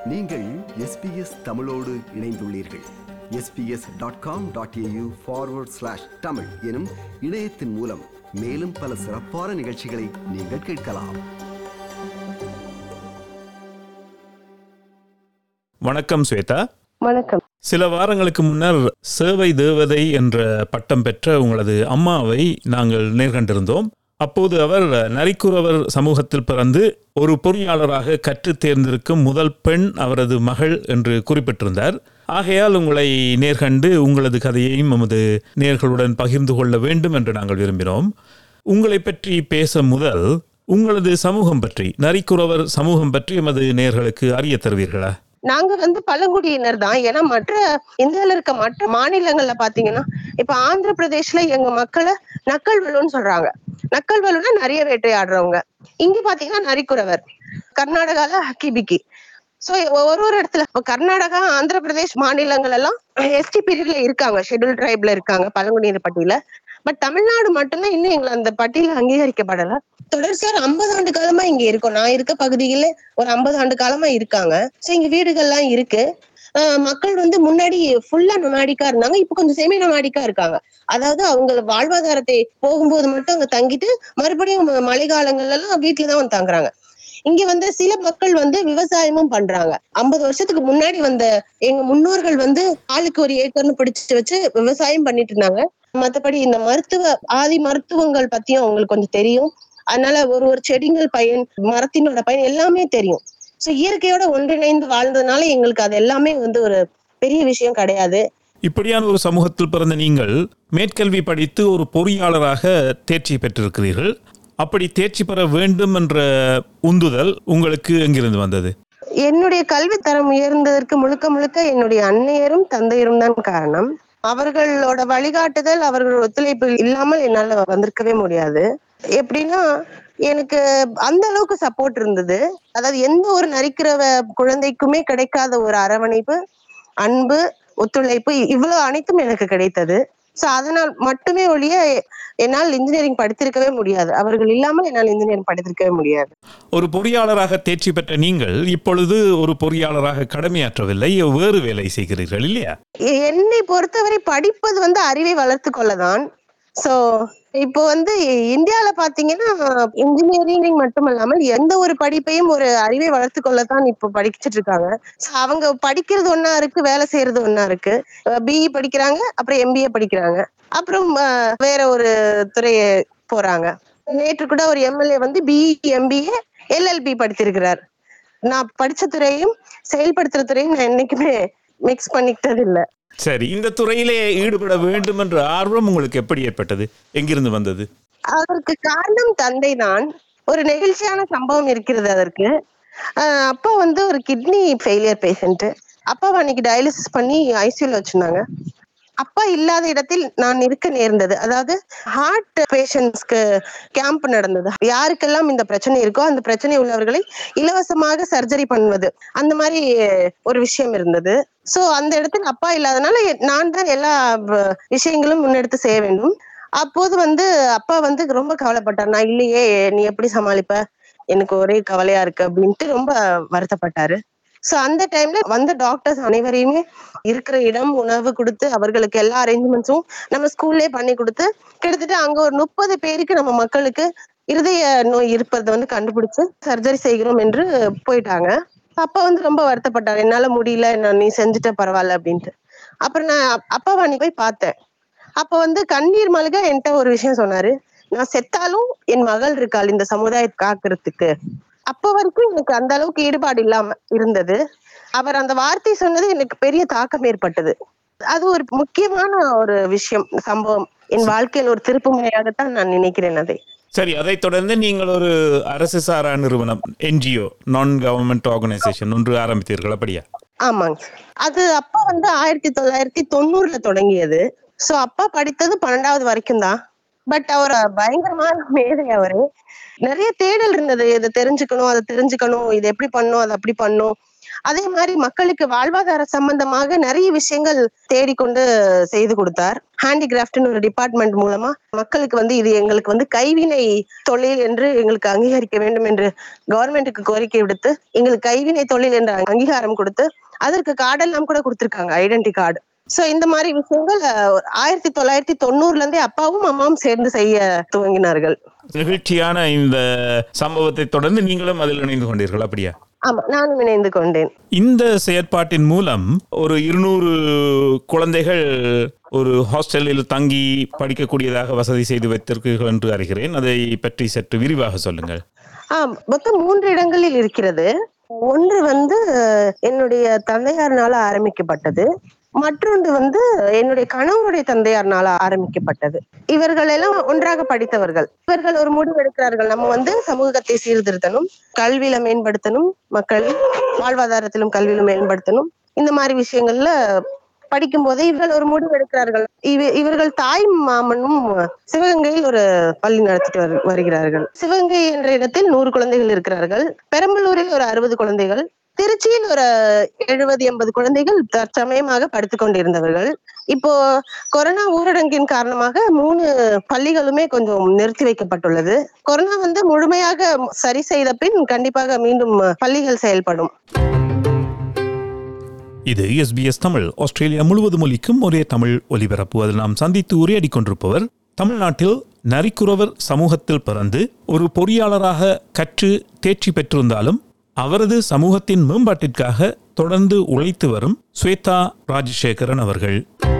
நீங்கள் எஸ்பிஎஸ் தமிழோடு இணைந்துள்ளீர்கள் SBS dot com dot AU forward slash Tamil எனும் இணையத்தின் மூலம் மேலும் பல சிறப்பான நிகழ்ச்சிகளை நீங்கள் கேட்கலாம் வணக்கம் ஸ்வேதா வணக்கம் சில வாரங்களுக்கு முன்னர் சேவை தேவதை என்ற பட்டம் பெற்ற உங்களது அம்மாவை நாங்கள் நேர்கண்டிருந்தோம் அப்போது அவர் நரிக்குறவர் சமூகத்தில் பிறந்து ஒரு பொறியாளராக கற்றுத் தேர்ந்திருக்கும் முதல் பெண் அவரது மகள் என்று குறிப்பிட்டிருந்தார் ஆகையால் உங்களை நேர்கண்டு உங்களது கதையையும் நமது நேர்களுடன் பகிர்ந்து கொள்ள வேண்டும் என்று நாங்கள் விரும்பினோம் உங்களை பற்றி பேச முதல் உங்களது சமூகம் பற்றி நரிக்குறவர் சமூகம் பற்றி எமது நேர்களுக்கு அறிய தருவீர்களா நாங்க வந்து பழங்குடியினர் தான் ஏன்னா மற்ற இந்தியால இருக்க மற்ற மாநிலங்கள்ல பாத்தீங்கன்னா இப்ப ஆந்திர பிரதேஷ்ல எங்க மக்களை நக்கல்வலுன்னு சொல்றாங்க நக்கல்வலுன்னா நிறைய வேட்டையாடுறவங்க இங்க பாத்தீங்கன்னா நரிக்குறவர் கர்நாடகால ஹக்கிபிக்கி சோ ஒரு ஒரு இடத்துல இப்ப கர்நாடகா ஆந்திர பிரதேஷ் மாநிலங்கள் எல்லாம் எஸ்டி பீரியட்ல இருக்காங்க ஷெட்யூல் ட்ரைப்ல இருக்காங்க பழங்குடியினர் பட்டியல பட் தமிழ்நாடு மட்டும்தான் இன்னும் எங்களை அந்த பட்டியல அங்கீகரிக்கப்படல தொடர்ச்சியா ஒரு ஐம்பது ஆண்டு காலமா இங்க இருக்கோம் நான் இருக்க பகுதியில ஒரு ஐம்பது ஆண்டு காலமா இருக்காங்க சோ இங்க வீடுகள்லாம் இருக்கு ஆஹ் மக்கள் வந்து முன்னாடி ஃபுல்லா நொமாடிக்கா இருந்தாங்க இப்ப கொஞ்சம் செமி நொமாடிக்கா இருக்காங்க அதாவது அவங்க வாழ்வாதாரத்தை போகும்போது மட்டும் அங்க தங்கிட்டு மறுபடியும் ம- மழை காலங்கள்ல எல்லாம் வீட்டுலதான் வந்து தங்குறாங்க இங்க வந்து சில மக்கள் வந்து விவசாயமும் பண்றாங்க ஐம்பது வருஷத்துக்கு முன்னாடி வந்த எங்க முன்னோர்கள் வந்து ஆளுக்கு ஒரு ஏக்கர்னு பிடிச்சிட்டு வச்சு விவசாயம் பண்ணிட்டு இருந்தாங்க மத்தபடி இந்த மருத்துவ ஆதி மருத்துவங்கள் பத்தியும் அவங்களுக்கு கொஞ்சம் தெரியும் அதனால ஒரு ஒரு செடிகள் பயன் மரத்தினோட பயன் எல்லாமே தெரியும் சோ இயற்கையோட ஒன்றிணைந்து வாழ்ந்ததுனால எங்களுக்கு அது எல்லாமே வந்து ஒரு பெரிய விஷயம் கிடையாது இப்படியான ஒரு சமூகத்தில் பிறந்த நீங்கள் மேற்கல்வி படித்து ஒரு பொறியாளராக தேர்ச்சி பெற்றிருக்கிறீர்கள் அப்படி தேர்ச்சி பெற வேண்டும் என்ற உந்துதல் உங்களுக்கு எங்கிருந்து வந்தது என்னுடைய கல்வி தரம் உயர்ந்ததற்கு முழுக்க முழுக்க என்னுடைய அன்னையரும் தந்தையரும் தான் காரணம் அவர்களோட வழிகாட்டுதல் அவர்கள் ஒத்துழைப்பு இல்லாமல் என்னால வந்திருக்கவே முடியாது எப்படின்னா எனக்கு அந்த அளவுக்கு சப்போர்ட் இருந்தது அதாவது எந்த ஒரு நரிக்கிற குழந்தைக்குமே கிடைக்காத ஒரு அரவணைப்பு அன்பு ஒத்துழைப்பு இவ்வளவு அனைத்தும் எனக்கு கிடைத்தது சோ அதனால் மட்டுமே ஒழிய என்னால் இன்ஜினியரிங் படித்திருக்கவே முடியாது அவர்கள் இல்லாமல் என்னால் இன்ஜினியரிங் படித்திருக்கவே முடியாது ஒரு பொறியாளராக தேர்ச்சி பெற்ற நீங்கள் இப்பொழுது ஒரு பொறியாளராக கடமையாற்றவில்லை வேறு வேலை செய்கிறீர்கள் இல்லையா என்னை பொறுத்தவரை படிப்பது வந்து அறிவை வளர்த்து கொள்ளதான் சோ இப்போ வந்து இந்தியால பாத்தீங்கன்னா இன்ஜினியரிங் மட்டுமல்லாமல் எந்த ஒரு படிப்பையும் ஒரு அறிவை வளர்த்து கொள்ளத்தான் இப்போ படிச்சுட்டு இருக்காங்க So, அவங்க படிக்கிறது ஒண்ணா இருக்கு வேலை செய்யறது ஒண்ணா இருக்கு பிஇ படிக்கிறாங்க அப்புறம் எம்பிஏ படிக்கிறாங்க அப்புறம் அஹ், வேற ஒரு துறையை போறாங்க நேற்று கூட ஒரு எம்எல்ஏ வந்து பிஇ எம்பிஏ எல்எல்பி படித்திருக்கிறார் நான் படிச்ச துறையும் செயல்படுத்துற துறையும் நான் என்னைக்குமே மிக்ஸ் பண்ணிக்கிட்டது இல்ல சரி இந்த துறையிலே ஈடுபட வேண்டும் என்ற ஆர்வம் உங்களுக்கு எப்படி ஏற்பட்டது எங்கிருந்து வந்தது அதற்கு காரணம் தந்தை தான் ஒரு நெகிழ்ச்சியான சம்பவம் இருக்கிறது அதற்கு ஆஹ் அப்பா வந்து ஒரு கிட்னி ஃபெயிலியர் பேஷண்ட் அப்பாவை அன்னைக்கு டயாலிசிஸ் பண்ணி ஐசியூல வச்சிருந்தாங்க அப்பா இல்லாத இடத்தில் நான் இருக்க நேர்ந்தது அதாவது ஹார்ட் பேஷண்ட்ஸ்க்கு கேம்ப் நடந்தது யாருக்கெல்லாம் இந்த பிரச்சனை இருக்கோ அந்த பிரச்சனை உள்ளவர்களை இலவசமாக சர்ஜரி பண்ணுவது அந்த மாதிரி ஒரு விஷயம் இருந்தது சோ அந்த இடத்தில் அப்பா இல்லாதனால எ- நான் தான் எல்லா வ- விஷயங்களும் முன்னெடுத்து செய்ய வேண்டும் அப்போது வந்து அப்பா வந்து ரொம்ப கவலைப்பட்டார் நான் இல்லையே நீ எப்படி சமாளிப்ப எனக்கு ஒரே கவலையா இருக்கு அப்படின்ட்டு ரொம்ப வருத்தப்பட்டாரு சோ அந்த டைம்ல வந்த டாக்டர்ஸ் அனைவரையுமே இருக்கிற இடம் உணவு கொடுத்து அவர்களுக்கு எல்லா அரேஞ்ச்மெண்ட்ஸும் நம்ம ஸ்கூல்லே பண்ணி கொடுத்து கிட்டத்தட்ட அங்க ஒரு முப்பது பேருக்கு நம்ம மக்களுக்கு இருதய நோய் இருப்பதை வந்து கண்டுபிடிச்சு சர்ஜரி செய்கிறோம் என்று போயிட்டாங்க அப்பா வந்து ரொம்ப வருத்தப்பட்டார் என்னால முடியல நான் நீ செஞ்சுட்ட பரவாயில்ல அப்படின்ட்டு அப்புறம் நான் அப்- அப்பாவை அன்னைக்கு போய் பார்த்தேன் அப்ப வந்து கண்ணீர் மல்க என்கிட்ட ஒரு விஷயம் சொன்னாரு நான் செத்தாலும் என் மகள் இருக்காள் இந்த சமுதாயத்தை காக்கிறதுக்கு அப்ப வரைக்கும் எனக்கு அந்த அளவுக்கு ஈடுபாடு இல்லாம இருந்தது அவர் அந்த வார்த்தை சொன்னது எனக்கு பெரிய தாக்கம் ஏற்பட்டது அது ஒரு முக்கியமான ஒரு விஷயம் சம்பவம் என் வாழ்க்கையில் ஒரு திருப்பு முறையாகத்தான் நான் நினைக்கிறேன் அதை சரி அதைத் தொடர்ந்து நீங்கள் ஒரு அரசு சாரா நிறுவனம் என்ஜிஓ நான் கவர்மெண்ட் ஆர்கனைசேஷன் ஒன்று ஆரம்பித்தீர்கள் அப்படியா ஆமாங்க அது அப்பா வந்து ஆயிரத்தி தொள்ளாயிரத்தி தொண்ணூறுல தொடங்கியது சோ அப்பா படித்தது பன்னெண்டாவது வரைக்கும் தான் பட் அவர் பயங்கரமான மேதை அவரு நிறைய தேடல் இருந்தது இதை தெரிஞ்சுக்கணும் அதை தெரிஞ்சுக்கணும் இது எப்படி பண்ணும் அதை அப்படி பண்ணும் அதே மாதிரி மக்களுக்கு வாழ்வாதார சம்பந்தமாக நிறைய விஷயங்கள் தேடிக்கொண்டு செய்து கொடுத்தார் ஹேண்டிகிராஃப்ட்னு ஒரு டிபார்ட்மெண்ட் மூலமா மக்களுக்கு வந்து இது எங்களுக்கு வந்து கைவினை தொழில் என்று எங்களுக்கு அங்கீகரிக்க வேண்டும் என்று கவர்மெண்ட்டுக்கு கோரிக்கை விடுத்து எங்களுக்கு கைவினை தொழில் என்ற அங்கீகாரம் கொடுத்து அதற்கு கார்டெல்லாம் கூட கொடுத்திருக்காங்க ஐடென்டி கார்டு சோ இந்த மாதிரி விஷயங்கள் அஹ், ஆயிரத்தி தொள்ளாயிரத்தி தொண்ணூறுல இருந்தே அப்பாவும் அம்மாவும் சேர்ந்து செய்ய துவங்கினார்கள் நிகழ்ச்சியான இந்த சம்பவத்தை தொடர்ந்து நீங்களும் அதில் இணைந்து கொண்டீர்கள் அப்படியா ஆமா நானும் இணைந்து கொண்டேன் இந்த செயற்பாட்டின் மூலம் ஒரு இருநூறு குழந்தைகள் ஒரு ஹாஸ்டலில் தங்கி படிக்கக்கூடியதாக வசதி செய்து வைத்திருக்கிறீர்கள் என்று அறிகிறேன் அதை பற்றி சற்று விரிவாக சொல்லுங்கள் ஆம் மொத்தம் மூன்று இடங்களில் இருக்கிறது ஒன்று வந்து அஹ், என்னுடைய தந்தையார்னால ஆரம்பிக்கப்பட்டது மற்றொன்று வந்து என்னுடைய கணவருடைய தந்தையார்னால ஆரம்பிக்கப்பட்டது இவர்கள் எல்லாம் ஒன்றாக படித்தவர்கள் இவர்கள் ஒரு முடிவு எடுக்கிறார்கள் நம்ம வந்து சமூகத்தை சீர்திருத்தணும் கல்வியில மேம்படுத்தணும் மக்கள் வாழ்வாதாரத்திலும் கல்வியிலும் மேம்படுத்தணும் இந்த மாதிரி விஷயங்கள்ல படிக்கும் போதே இவர்கள் ஒரு முடிவு எடுக்கிறார்கள் இவ- இவர்கள் தாய் மாமனும் சிவகங்கையில் ஒரு பள்ளி நடத்திட்டு வரு- வருகிறார்கள் சிவகங்கை என்ற இடத்தில் நூறு குழந்தைகள் இருக்கிறார்கள் பெரம்பலூரில் ஒரு அறுபது குழந்தைகள் திருச்சியில் ஒரு எழுபது எண்பது குழந்தைகள் தற்சமயமாக படித்துக் கொண்டிருந்தவர்கள் இப்போ கொரோனா ஊரடங்கின் காரணமாக மூணு பள்ளிகளுமே கொஞ்சம் நிறுத்தி வைக்கப்பட்டுள்ளது கொரோனா வந்து முழுமையாக சரி செய்த பின் கண்டிப்பாக மீண்டும் பள்ளிகள் செயல்படும் இது எஸ்பிஎஸ் தமிழ் ஆஸ்திரேலியா முழுவதும் ஒலிக்கும் ஒரே தமிழ் ஒலிபரப்பு அதில் நாம் சந்தித்து உரையாடி கொண்டிருப்பவர் தமிழ்நாட்டில் நரிக்குறவர் சமூகத்தில் பிறந்து ஒரு பொறியாளராக கற்று தேர்ச்சி பெற்றிருந்தாலும் அவரது சமூகத்தின் மேம்பாட்டிற்காக தொடர்ந்து உழைத்து வரும் ஸ்வேதா ராஜசேகரன் அவர்கள்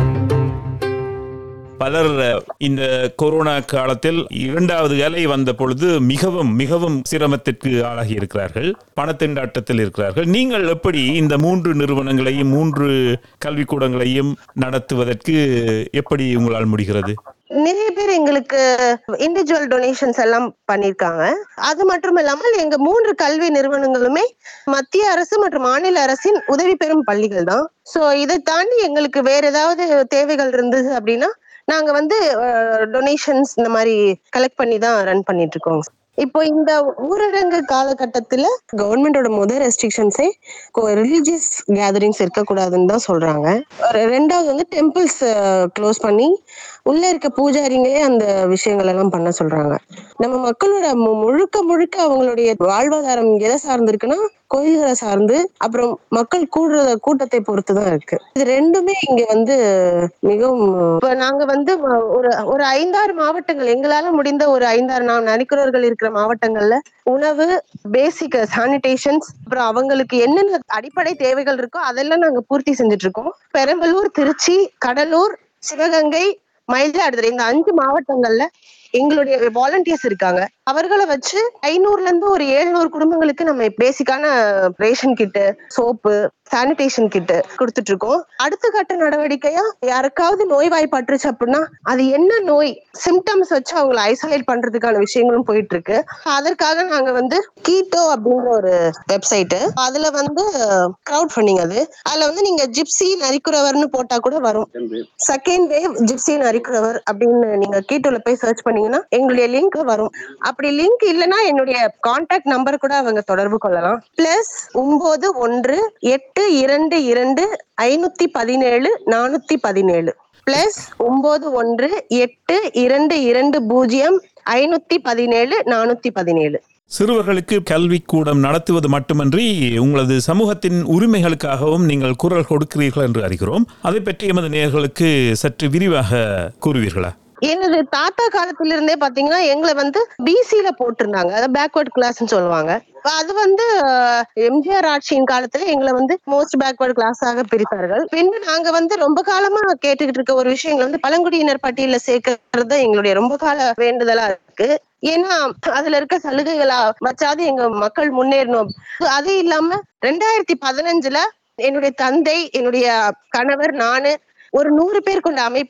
பலர் இந்த கொரோனா காலத்தில் இரண்டாவது அலை வந்த பொழுது மிகவும் மிகவும் சிரமத்திற்கு ஆளாகி இருக்கிறார்கள் பணத்திண்டாட்டத்தில் இருக்கிறார்கள் நீங்கள் எப்படி இந்த மூன்று நிறுவனங்களையும் மூன்று கல்விக்கூடங்களையும் நடத்துவதற்கு எப்படி உங்களால் முடிகிறது நிறைய பேர் எங்களுக்கு இண்டிவிஜுவல் டொனேஷன்ஸ் எல்லாம் பண்ணிருக்காங்க அது மட்டும் இல்லாமல் எங்க மூன்று கல்வி நிறுவனங்களுமே மத்திய அரசு மற்றும் மாநில அரசின் உதவி பெறும் பள்ளிகள் தான் சோ இதை தாண்டி எங்களுக்கு வேற ஏதாவது தேவைகள் இருந்தது அப்படின்னா நாங்க வந்து டொனேஷன்ஸ் இந்த மாதிரி கலெக்ட் பண்ணி தான் ரன் பண்ணிட்டு இருக்கோம் இப்போ இந்த ஊரடங்கு காலகட்டத்துல கவர்மெண்டோட முதல் ரெஸ்ட்ரிக்ஷன்ஸே ரிலீஜியஸ் கேதரிங்ஸ் இருக்கக்கூடாதுன்னு தான் சொல்றாங்க ஒரு- ரெண்டாவது வந்து டெம்பிள்ஸ் க்ளோஸ் பண்ணி உள்ள இருக்க பூஜாரிங்களே அந்த விஷயங்கள் எல்லாம் பண்ண சொல்றாங்க நம்ம மக்களோட மு- முழுக்க முழுக்க அவங்களுடைய வாழ்வாதாரம் எதை சார்ந்து இருக்குன்னா கோயில்களை சார்ந்து அப்புறம் மக்கள் கூடுற கூட்டத்தை பொறுத்து தான் இருக்கு இது ரெண்டுமே இங்க வந்து மிகவும் இப்ப நாங்க வந்து ம- ஒரு ஒரு ஐந்தாறு மாவட்டங்கள் எங்களால முடிந்த ஒரு ஐந்தாறு நாம் நினைக்கிறவர்கள் இருக்கிற மாவட்டங்கள்ல உணவு பேசிக் சானிடேஷன்ஸ் அப்புறம் அவங்களுக்கு என்னென்ன அடிப்படை தேவைகள் இருக்கோ அதெல்லாம் நாங்க பூர்த்தி செஞ்சுட்டு இருக்கோம் பெரம்பலூர் திருச்சி கடலூர் சிவகங்கை மயிலாடுதுறை இந்த அஞ்சு மாவட்டங்கள்ல எங்களுடைய வாலண்டியர்ஸ் இருக்காங்க அவர்களை வச்சு ஐநூறுல இருந்து ஒரு எழுநூறு குடும்பங்களுக்கு நம்ம பேசிக்கான ration kit soap sanitation kit கொடுத்துட்டு இருக்கோம் அடுத்த கட்ட நடவடிக்கையா யாருக்காவது நோய் வாய்ப்பட்டுருச்சு அப்படின்னா அது என்ன நோய் சிம்டம்ஸ் வச்சு அவங்களை ஐசோலேட் பண்றதுக்கான விஷயங்களும் போயிட்டு இருக்கு அதற்காக நாங்க வந்து கீட்டோ அப்படிங்கிற ஒரு வெப்சைட் அதுல வந்து கிரவுட் ஃபண்டிங் அது அதுல வந்து நீங்க ஜிப்சி நரிக்குறவர்னு போட்டா கூட வரும் செகண்ட் வேவ் ஜிப்சி நரிக்குறவர் அப்படின்னு நீங்க கீட்டோல போய் சர்ச் பண்ணீங்கன்னா எங்களுடைய லிங்க் வரும் அப்படி லிங்க் இல்லைன்னா என்னுடைய கான்டாக்ட் நம்பர் கூட அவங்க தொடர்பு கொள்ளலாம் பிளஸ் ஒன்பது ஒன்று எட்டு இரண்டு இரண்டு ஐநூத்தி பதினேழு நானூத்தி பதினேழு பிளஸ் ஒன்பது ஒன்று எட்டு இரண்டு இரண்டு பூஜ்ஜியம் ஐநூத்தி பதினேழு நானூத்தி பதினேழு சிறுவர்களுக்கு கல்விக்கூடம் நடத்துவது மட்டுமன்றி உங்களது சமூகத்தின் உரிமைகளுக்காகவும் நீங்கள் குரல் கொடுக்கிறீர்கள் என்று அறிகிறோம் அதை பற்றி எமது நேயர்களுக்கு சற்று விரிவாக கூறுவீர்களா எனது தாத்தா காலத்துல இருந்தே பாத்தீங்கன்னா எங்களை வந்து பிசில போட்டிருந்தாங்க அதாவது பேக்வர்ட் கிளாஸ்னு சொல்லுவாங்க அது வந்து அஹ், எம்ஜிஆர் ஆட்சியின் காலத்துல எங்களை வந்து மோஸ்ட் பேக்வர்ட் கிளாஸாக பிரித்தார்கள் பின்பு நாங்க வந்து ரொம்ப காலமா கேட்டுக்கிட்டு இருக்க ஒரு விஷயங்கள் வந்து பழங்குடியினர் பட்டியல சேர்க்கறது தான் எங்களுடைய ரொம்ப கால வேண்டுதலா இருக்கு ஏன்னா அதுல இருக்க சலுகைகளா வச்சாது எங்க மக்கள் முன்னேறணும் அது இல்லாம ரெண்டாயிரத்தி பதினஞ்சுல என்னுடைய தந்தை என்னுடைய கணவர் நானு ஒரு நூறு பேர் கொண்ட அமைப்பு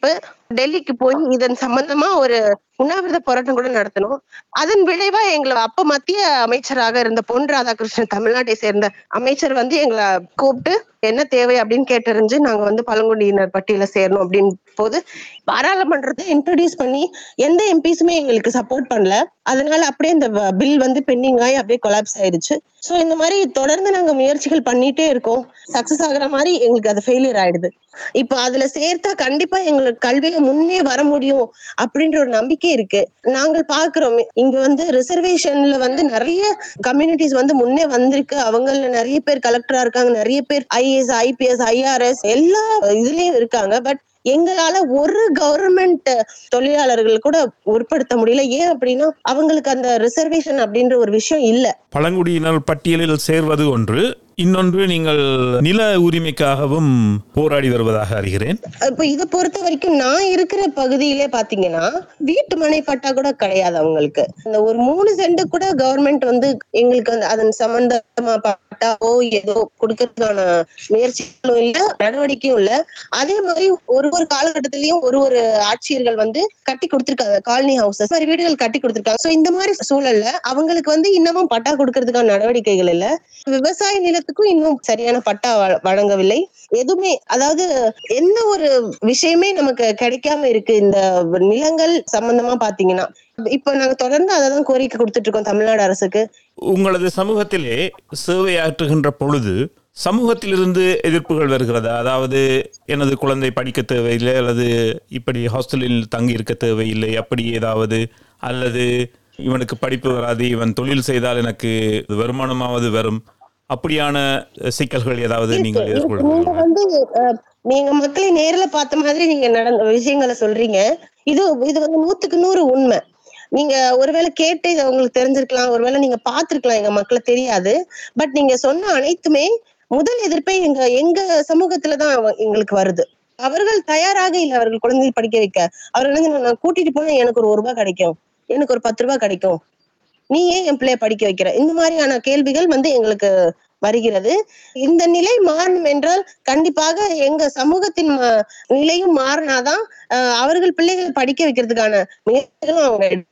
டெல்லிக்கு போய் இதன் சம்பந்தமா ஒரு உண்ணாவிரத போராட்டம் கூட நடத்தணும் அதன் விளைவா எங்களை அப்ப மத்திய அமைச்சராக இருந்த பொன் ராதாகிருஷ்ணன் தமிழ்நாட்டை சேர்ந்த அமைச்சர் வந்து எங்களை கூப்பிட்டு என்ன தேவை அப்படின்னு கேட்டறிஞ்சு நாங்க வந்து பழங்குடியினர் பட்டியல சேரணும் அப்படின்னு போது பாராளுமன்றத்தை இன்ட்ரடியூஸ் பண்ணி எந்த எம்பிஸுமே எங்களுக்கு சப்போர்ட் பண்ணல அதனால அப்படியே இந்த பில் வந்து பெண்டிங் ஆகி அப்படியே கொலாப்ஸ் ஆயிடுச்சு சோ இந்த மாதிரி தொடர்ந்து நாங்க முயற்சிகள் பண்ணிட்டே இருக்கோம் சக்சஸ் ஆகுற மாதிரி எங்களுக்கு அது ஃபெயிலியர் ஆயிடுது இப்ப அதுல சேர்த்தா கண்டிப்பா எங்களுக்கு கல்வியில முன்னே வர முடியும் அப்படின்ற ஒரு நம்பிக்கை இருக்கு நாங்கள் பாக்குறோம் இங்க வந்து ரிசர்வேஷன்ல வந்து நிறைய கம்யூனிட்டிஸ் வந்து முன்னே வந்திருக்கு அவங்கள நிறைய பேர் கலெக்டரா இருக்காங்க நிறைய பேர் ஐஏஎஸ் ஐபிஎஸ் ஐஆர்எஸ் எல்லா இதுலயும் இருக்காங்க பட் எங்களால ஒரு கவர்மெண்ட் தொழிலாளர்கள் கூட உட்படுத்த முடியல ஏன் அப்படின்னா அவங்களுக்கு அந்த ரிசர்வேஷன் அப்படின்ற ஒரு விஷயம் இல்ல பழங்குடியினர் பட்டியலில் சேர்வது ஒன்று இன்னொன்று நீங்கள் நில உரிமைக்காகவும் போராடி வருவதாக அறிகிறேன் இப்ப இத பொறுத்த வரைக்கும் நான் இருக்கிற பகுதியிலே பாத்தீங்கன்னா வீட்டு மனை பட்டா கூட கிடையாது அவங்களுக்கு அந்த ஒரு மூணு சென்ட் கூட கவர்மெண்ட் வந்து எங்களுக்கு வந்து அதன் சம்பந்தமா பட்டாவோ ஏதோ கொடுக்கறதுக்கான முயற்சிகளும் இல்ல நடவடிக்கையும் இல்ல அதே மாதிரி ஒரு ஒரு காலகட்டத்திலயும் ஒரு ஒரு ஆட்சியர்கள் வந்து கட்டி கொடுத்திருக்காங்க காலனி ஹவுசஸ் மாதிரி வீடுகள் கட்டி கொடுத்திருக்காங்க சோ இந்த மாதிரி சூழல்ல அவங்களுக்கு வந்து இன்னமும் பட்டா கொடுக்கறதுக்கான நடவடிக்கைகள் இல்ல விவசாய நிலத்துக்கும் இன்னும் சரியான பட்டா வ- வழங்கவில்லை எதுவுமே அதாவது எந்த ஒரு விஷயமே நமக்கு கிடைக்காம இருக்கு இந்த நிலங்கள் சம்பந்தமா பாத்தீங்கன்னா இப்ப நாங்க தொடர்ந்து அதை தான் கோரிக்கை கொடுத்துட்டு இருக்கோம் தமிழ்நாடு அரசுக்கு உங்களது சமூகத்திலே சேவையாற்றுகின்ற பொழுது சமூகத்திலிருந்து எதிர்ப்புகள் வருகிறதா அதாவது எனது குழந்தை படிக்க தேவையில்லை அல்லது இப்படி ஹாஸ்டலில் தங்கி இருக்க தேவையில்லை அப்படி ஏதாவது அல்லது இவனுக்கு படிப்பு வராது இவன் தொழில் செய்தால் எனக்கு வருமானமாவது வரும் அப்படியான சிக்கல்கள் ஏதாவது நீங்கள் நீங்க எதிர்கொள்கிறீர்களா வந்து அஹ், நீங்க மக்களை நேர்ல பார்த்த மாதிரி நீங்க நடந்த விஷயங்களை சொல்றீங்க இது இது வந்து நூத்துக்கு நூறு உண்மை நீங்க ஒருவேளை கேட்டு இதை உங்களுக்கு தெரிஞ்சிருக்கலாம் ஒருவேளை நீங்க பார்த்திருக்கலாம் எங்க மக்களை தெரியாது பட் நீங்க சொன்ன அனைத்துமே முதல் எதிர்ப்பே எங்க எங்க சமூகத்துலதான் அவ- எங்களுக்கு வருது அவர்கள் தயாராக இல்லை அவர்கள் குழந்தையை படிக்க வைக்க அவர்கள் வந்து நான் கூட்டிட்டு போனா எனக்கு ஒரு ஒரு ரூபாய் கிடைக்கும் எனக்கு ஒரு பத்து ரூபாய் கிடைக்கும் நீ ஏன் என் பிள்ளைய படிக்க வைக்கிற இந்த மாதிரியான கேள்விகள் வந்து எங்களுக்கு வருகிறது இந்த நிலை மாறணும் என்றால் கண்டிப்பாக எங்க சமூகத்தின் ம- நிலையும் மாறினாதான் அஹ், அவர்கள் பிள்ளைகளை படிக்க வைக்கிறதுக்கான முயற்சிகளும் அவங்க எடுப்பாங்க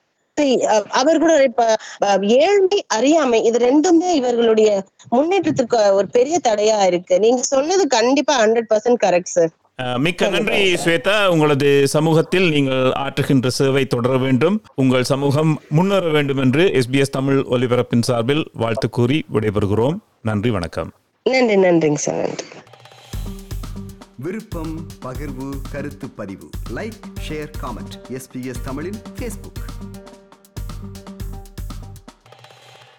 அஹ், அவர் கூட இப்ப அஹ், ஏழ்மை அறியாமை இது ரெண்டுமே இவர்களுடைய முன்னேற்றத்திற்கு ஒரு பெரிய தடையா இருக்கு நீங்க சொன்னது கண்டிப்பா hundred percent correct sir ah, மிக்க நன்றி ஸ்வேதா உங்களது சமூகத்தில் நீங்கள் ஆற்றுகின்ற சேவை தொடர வேண்டும் உங்கள் சமூகம் முன்னேற வேண்டும் என்று எஸ்பிஎஸ் தமிழ் ஒலிபரப்பின் சார்பில் வாழ்த்து கூறி விடைபெறுகிறோம் நன்றி வணக்கம் நன்றி நன்றிங்க சார் நன்றி விருப்பம் பகிர்வு கருத்து பதிவு லைக் ஷேர் காமெண்ட் எஸ்பிஎஸ் தமிழின் ஃபேஸ்புக்